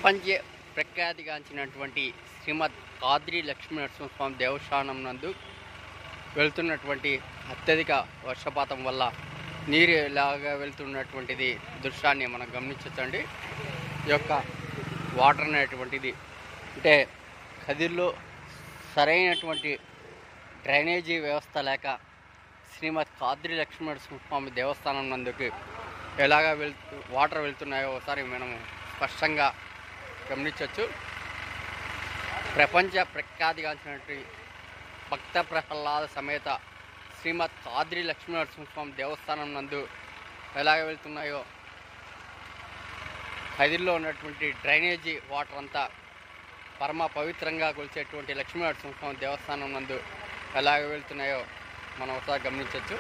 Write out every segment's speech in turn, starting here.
ప్రపంచ ప్రఖ్యాతిగాంచినటువంటి శ్రీమద్ కాద్రి లక్ష్మీ నరసింహస్వామి దేవస్థానం నందు వెళ్తున్నటువంటి అత్యధిక వర్షపాతం వల్ల నీరు ఇలాగా వెళ్తున్నటువంటిది దృశ్యాన్ని మనం గమనించచ్చండి ఈ యొక్క వాటర్ అనేటువంటిది అంటే కదిర్లో సరైనటువంటి డ్రైనేజీ వ్యవస్థ లేక శ్రీమద్ కాద్రి లక్ష్మీనరసింహస్వామి దేవస్థానం నందుకు ఎలాగ వెళ్తూ వాటర్ వెళ్తున్నాయో ఒకసారి మనము స్పష్టంగా గమనించవచ్చు ప్రపంచ ప్రఖ్యాతిగాంచినటువంటి భక్త ప్రహ్లాద సమేత శ్రీమద్ కాద్రి లక్ష్మీనరసింహస్వామి దేవస్థానం నందు ఎలాగ వెళ్తున్నాయో కదిర్లో ఉన్నటువంటి డ్రైనేజీ వాటర్ అంతా పరమ పవిత్రంగా కొలిచేటువంటి లక్ష్మీనరసింహస్వామి దేవస్థానం నందు ఎలాగ వెళ్తున్నాయో మనం ఒకసారి గమనించవచ్చు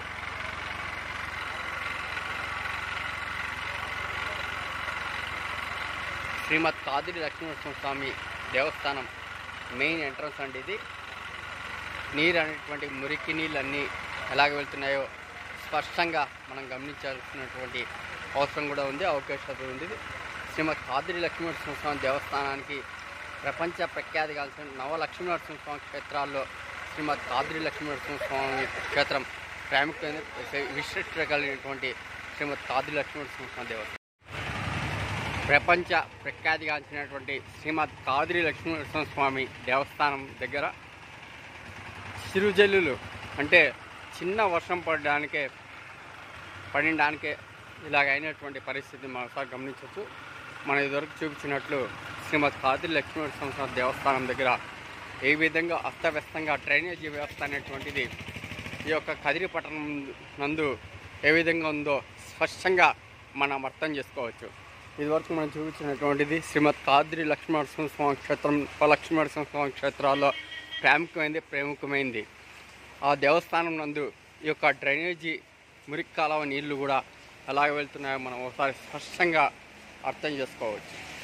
శ్రీమద్ కాదిరి లక్ష్మీనరసింహస్వామి దేవస్థానం మెయిన్ ఎంట్రన్స్ అండి ఇది నీరు అనేటువంటి మురికి నీళ్ళన్నీ ఎలాగ వెళ్తున్నాయో స్పష్టంగా మనం గమనించాల్సినటువంటి అవసరం కూడా ఉంది అవకాశం ఉంది శ్రీమద్ కాదిరి లక్ష్మీనరసింహస్వామి దేవస్థానానికి ప్రపంచ ప్రఖ్యాతిగాల్సిన నవ లక్ష్మీనరసింహస్వామి క్షేత్రాల్లో శ్రీమద్ కాదిరి లక్ష్మీనరసింహస్వామి క్షేత్రం ప్రాముఖ్యమైన విశిష్టత కలిగినటువంటి శ్రీమద్ కాదిరి లక్ష్మీనరసింహస్వామి దేవస్థానం ప్రపంచ ప్రఖ్యాతిగాంచినటువంటి శ్రీమద్ కాదిరి లక్ష్మీనరసింహస్వామి దేవస్థానం దగ్గర చిరుజల్లులు అంటే చిన్న వర్షం పడడానికే పడడానికే ఇలాగ అయినటువంటి పరిస్థితి మనం ఒకసారి గమనించవచ్చు మనం ఇదివరకు చూపించినట్లు శ్రీమద్ కాదిరి లక్ష్మీనరసింహస్వామి దేవస్థానం దగ్గర ఏ విధంగా అస్తవ్యస్తంగా డ్రైనేజీ వ్యవస్థ అనేటువంటిది ఈ యొక్క కదిరి పట్టణం నందు ఏ విధంగా ఉందో స్పష్టంగా మనం అర్థం చేసుకోవచ్చు ఇదివరకు మనం చూపించినటువంటిది శ్రీమద్ కాద్రి లక్ష్మీనరసింహస్వామి క్షేత్రం లక్ష్మీనరసింహస్వామి క్షేత్రాల్లో ప్రాముఖ్యమైనది ప్రముఖమైంది ఆ దేవస్థానం నందు ఈ యొక్క డ్రైనేజీ మురికి కాలువ నీళ్లు కూడా ఎలాగ వెళ్తున్నాయో మనం ఒకసారి స్పష్టంగా అర్థం చేసుకోవచ్చు